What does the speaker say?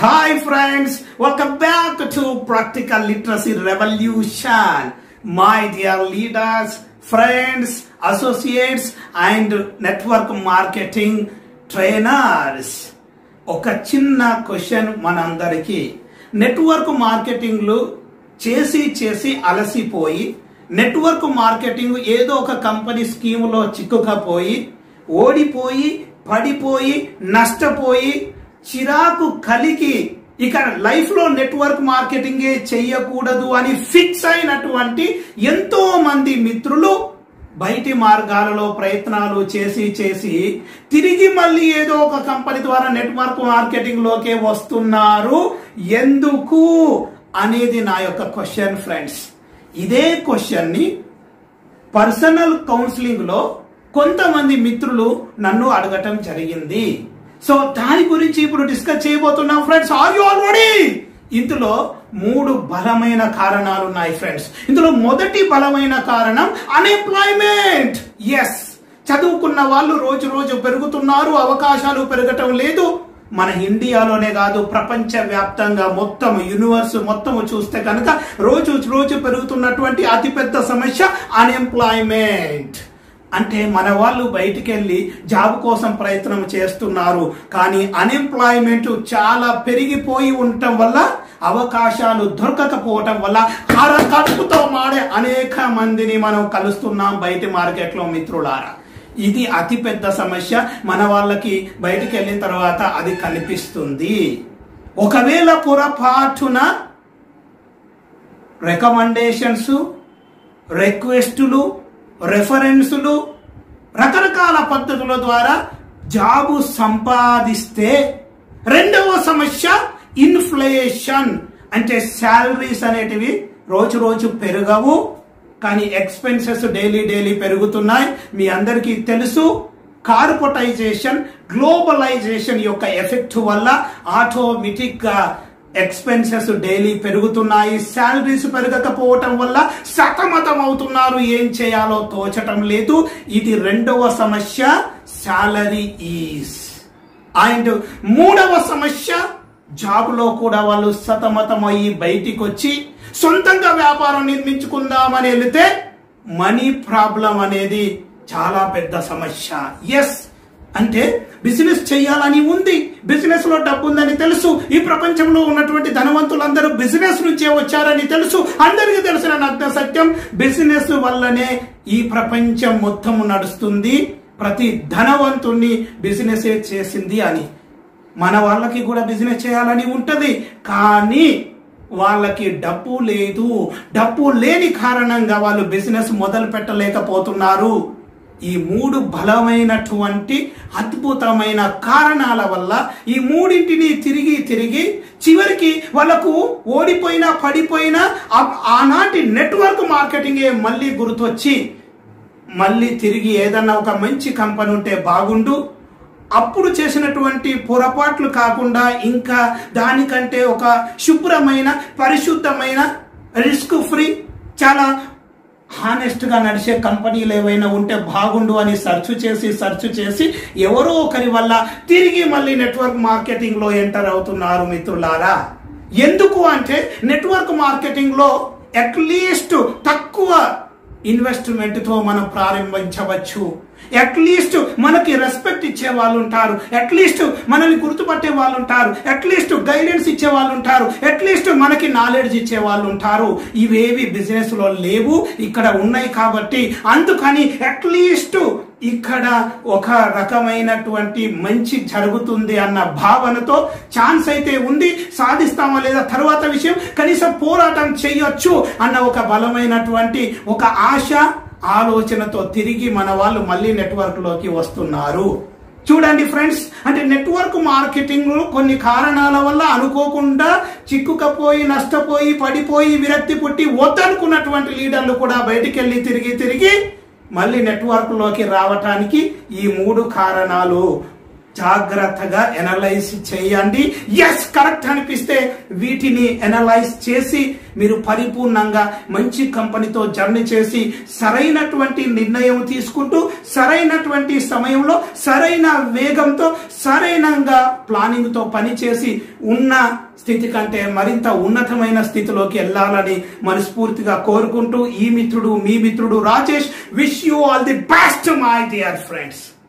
Hi friends, welcome back to Practical Literacy Revolution. My dear leaders, friends, associates and network marketing trainers. ఒక చిన్న question మనందరికీ network మార్కెటింగ్లు చేసి చేసి అలసిపోయి network marketing ఏదో ఒక కంపెనీ స్కీములో చిక్కుకపోయి ఓడిపోయి పడిపోయి నష్టపోయి చిరాకు కలిగి ఇక లైఫ్ లో నెట్వర్క్ మార్కెటింగే చెయ్యకూడదు అని ఫిక్స్ అయినటువంటి ఎంతో మంది మిత్రులు బయటి మార్గాలలో ప్రయత్నాలు చేసి చేసి తిరిగి మళ్ళీ ఏదో ఒక కంపెనీ ద్వారా నెట్వర్క్ మార్కెటింగ్ లోకే వస్తున్నారు ఎందుకు అనేది నా యొక్క క్వశ్చన్ ఫ్రెండ్స్ ఇదే క్వశ్చన్ ని పర్సనల్ కౌన్సిలింగ్ లో కొంతమంది మిత్రులు నన్ను అడగటం జరిగింది సో దాని గురించి ఇప్పుడు డిస్కస్ చేయబోతున్నాం ఫ్రెండ్స్ ఆర్ యు ఆల్రెడీ ఇందులో మూడు బలమైన కారణాలు ఉన్నాయి ఫ్రెండ్స్ ఇందులో మొదటి బలమైన కారణం అన్ఎంప్లాయ్మెంట్ ఎస్ చదువుకున్న వాళ్ళు రోజు రోజు పెరుగుతున్నారు అవకాశాలు పెరగటం లేదు మన ఇండియాలోనే కాదు ప్రపంచ వ్యాప్తంగా మొత్తం యూనివర్స్ మొత్తం చూస్తే కనుక రోజు రోజు పెరుగుతున్నటువంటి అతిపెద్ద సమస్య అన్ఎంప్లాయ్మెంట్ అంటే మన వాళ్ళు బయటికి వెళ్ళి జాబ్ కోసం ప్రయత్నం చేస్తున్నారు కానీ అన్ఎంప్లాయ్మెంట్ చాలా పెరిగిపోయి ఉండటం వల్ల అవకాశాలు దొరకకపోవటం వల్ల అర కడుపుతో మాడే అనేక మందిని మనం కలుస్తున్నాం బయట మార్కెట్లో మిత్రులారా ఇది అతిపెద్ద సమస్య మన వాళ్ళకి బయటికి వెళ్ళిన తర్వాత అది కనిపిస్తుంది ఒకవేళ పొరపాటున రికమెండేషన్స్ రిక్వెస్టులు రెఫరెన్సులు రకరకాల పద్ధతుల ద్వారా జాబు సంపాదిస్తే రెండవ సమస్య ఇన్ఫ్లేషన్ అంటే శాలరీస్ అనేటివి రోజు రోజు పెరగవు కానీ ఎక్స్పెన్సెస్ డైలీ డైలీ పెరుగుతున్నాయి మీ అందరికీ తెలుసు కార్పొటైజేషన్ గ్లోబలైజేషన్ యొక్క ఎఫెక్ట్ వల్ల ఆటోమేటిక్ గా ఎక్స్పెన్సెస్ డైలీ పెరుగుతున్నాయి శాలరీస్ పెరగకపోవటం వల్ల సతమతం అవుతున్నారు ఏం చేయాలో తోచటం లేదు ఇది రెండవ సమస్య శాలరీ ఈస్ అండ్ మూడవ సమస్య జాబ్ లో కూడా వాళ్ళు సతమతం అయ్యి బయటికి వచ్చి సొంతంగా వ్యాపారం నిర్మించుకుందామని వెళితే మనీ ప్రాబ్లం అనేది చాలా పెద్ద సమస్య ఎస్ అంటే బిజినెస్ చేయాలని ఉంది బిజినెస్ లో డబ్బు ఉందని తెలుసు ఈ ప్రపంచంలో ఉన్నటువంటి ధనవంతులందరూ బిజినెస్ నుంచే వచ్చారని తెలుసు అందరికీ తెలిసిన నగ్న సత్యం బిజినెస్ వల్లనే ఈ ప్రపంచం మొత్తం నడుస్తుంది ప్రతి ధనవంతుణ్ణి బిజినెస్ చేసింది అని మన వాళ్ళకి కూడా బిజినెస్ చేయాలని ఉంటది కానీ వాళ్ళకి డబ్బు లేదు డబ్బు లేని కారణంగా వాళ్ళు బిజినెస్ మొదలు పెట్టలేకపోతున్నారు ఈ మూడు బలమైనటువంటి అద్భుతమైన కారణాల వల్ల ఈ మూడింటిని తిరిగి తిరిగి చివరికి వాళ్ళకు ఓడిపోయినా పడిపోయినా ఆనాటి నెట్వర్క్ మార్కెటింగే మళ్ళీ గుర్తొచ్చి మళ్ళీ తిరిగి ఏదన్నా ఒక మంచి కంపెనీ ఉంటే బాగుండు అప్పుడు చేసినటువంటి పొరపాట్లు కాకుండా ఇంకా దానికంటే ఒక శుభ్రమైన పరిశుద్ధమైన రిస్క్ ఫ్రీ చాలా హానెస్ట్ గా నడిచే కంపెనీలు ఏవైనా ఉంటే బాగుండు అని సెర్చ్ చేసి సెర్చ్ చేసి ఎవరో ఒకరి వల్ల తిరిగి మళ్ళీ నెట్వర్క్ మార్కెటింగ్ లో ఎంటర్ అవుతున్నారు మిత్రులారా ఎందుకు అంటే నెట్వర్క్ మార్కెటింగ్ లో అట్లీస్ట్ తక్కువ ఇన్వెస్ట్మెంట్ తో మనం ప్రారంభించవచ్చు అట్లీస్ట్ మనకి రెస్పెక్ట్ ఇచ్చే వాళ్ళు ఉంటారు అట్లీస్ట్ మనల్ని గుర్తుపట్టే వాళ్ళు ఉంటారు అట్లీస్ట్ గైడెన్స్ ఇచ్చే వాళ్ళు ఉంటారు అట్లీస్ట్ మనకి నాలెడ్జ్ ఇచ్చే వాళ్ళు ఉంటారు ఇవేవి బిజినెస్ లో లేవు ఇక్కడ ఉన్నాయి కాబట్టి అందుకని అట్లీస్ట్ ఇక్కడ ఒక రకమైనటువంటి మంచి జరుగుతుంది అన్న భావనతో ఛాన్స్ అయితే ఉంది సాధిస్తామా లేదా తర్వాత విషయం కనీసం పోరాటం చేయొచ్చు అన్న ఒక బలమైనటువంటి ఒక ఆశ ఆలోచనతో తిరిగి మన వాళ్ళు మళ్ళీ నెట్వర్క్ లోకి వస్తున్నారు చూడండి ఫ్రెండ్స్ అంటే నెట్వర్క్ మార్కెటింగ్ కొన్ని కారణాల వల్ల అనుకోకుండా చిక్కుకపోయి నష్టపోయి పడిపోయి విరక్తి పుట్టి వద్దనుకున్నటువంటి లీడర్లు కూడా బయటికి వెళ్ళి తిరిగి తిరిగి మళ్ళీ నెట్వర్క్ లోకి రావటానికి ఈ మూడు కారణాలు జాగ్రత్తగా ఎనలైజ్ చేయండి ఎస్ కరెక్ట్ అనిపిస్తే వీటిని ఎనలైజ్ చేసి మీరు పరిపూర్ణంగా మంచి కంపెనీతో జర్నీ చేసి సరైనటువంటి నిర్ణయం తీసుకుంటూ సరైనటువంటి సమయంలో సరైన వేగంతో సరైనంగా ప్లానింగ్తో పనిచేసి ఉన్న స్థితి కంటే మరింత ఉన్నతమైన స్థితిలోకి వెళ్ళాలని మనస్ఫూర్తిగా కోరుకుంటూ ఈ మిత్రుడు మీ మిత్రుడు Rajesh wish you all the best my dear friends